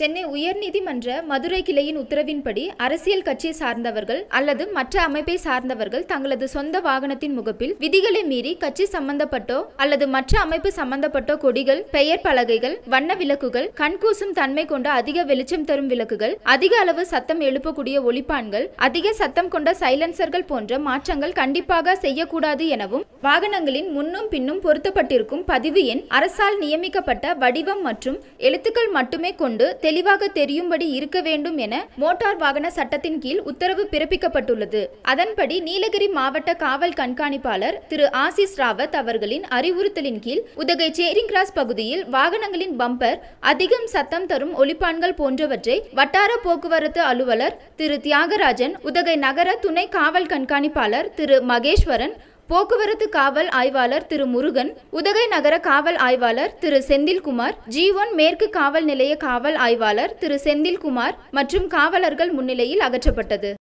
சென்னை உயர்நீதிமன்ற மதுரை கிளையின் உத்தரவின்படி அரசியல் கட்சி சார்ந்தவர்கள் அல்லது மற்ற அமைப்பை சார்ந்தவர்கள் தங்களது சொந்த வாகனத்தின் முகப்பில் விதிகளை மீறி கட்சி சம்பந்தப்பட்டோ அல்லது மற்ற அமைப்பு சம்பந்தப்பட்டோ கொடிகள் பெயர் பலகைகள் வண்ண விளக்குகள் கண்கூசும் தன்மை கொண்ட அதிக வெளிச்சம் தரும் விளக்குகள் அதிக அளவு சத்தம் எழுப்பக்கூடிய ஒலிப்பான்கள் அதிக சத்தம் கொண்ட சைலன்சர்கள் போன்ற மாற்றங்கள் கண்டிப்பாக செய்யக்கூடாது எனவும் வாகனங்களின் முன்னும் பின்னும் பொருத்தப்பட்டிருக்கும் பதிவு எண் அரசால் நியமிக்கப்பட்ட வடிவம் மற்றும் எழுத்துக்கள் மட்டுமே கொண்டு தெளிவாக தெரியும்படி இருக்க வேண்டும் என மோட்டார் வாகன சட்டத்தின் கீழ் உத்தரவு பிறப்பிக்கப்பட்டுள்ளது அதன்படி நீலகிரி மாவட்ட காவல் கண்காணிப்பாளர் திரு ஆசிஸ் ராவத் அவர்களின் அறிவுறுத்தலின் கீழ் உதகை சேரிங் கிராஸ் பகுதியில் வாகனங்களின் பம்பர் அதிகம் சத்தம் தரும் ஒலிப்பான்கள் போன்றவற்றை வட்டார போக்குவரத்து அலுவலர் திரு தியாகராஜன் உதகை நகர துணை காவல் கண்காணிப்பாளர் திரு மகேஸ்வரன் போக்குவரத்து காவல் ஆய்வாளர் திரு முருகன் உதகை நகர காவல் ஆய்வாளர் திரு செந்தில்குமார் ஜி ஒன் மேற்கு காவல் நிலைய காவல் ஆய்வாளர் திரு செந்தில்குமார் மற்றும் காவலர்கள் முன்னிலையில் அகற்றப்பட்டது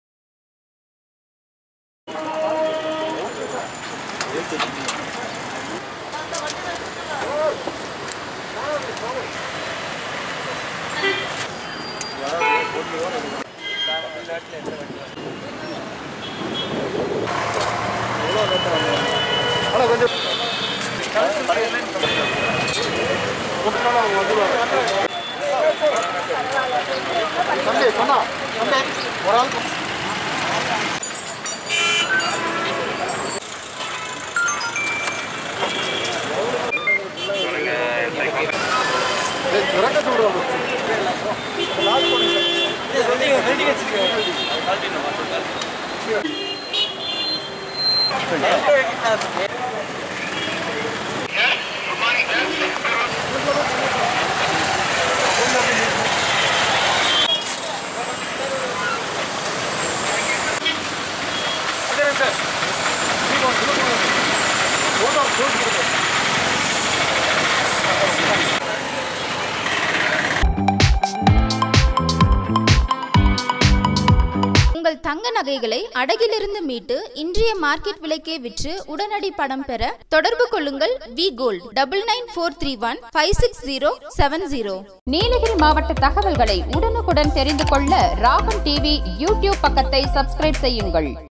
உங்கள் தங்க நகைகளை அடகிலிருந்து மீட்டு இன்றைய மார்க்கெட் விலைக்கே விற்று உடனடி பணம் பெற தொடர்பு கொள்ளுங்கள் V gold double nine four three one five six zero seven zero Nilgiri மாவட்ட தகவல்களை உடனுக்குடன் தெரிந்து கொள்ள ராகம் டிவி யூடியூப் பக்கத்தை சப்ஸ்கிரைப் செய்யுங்கள்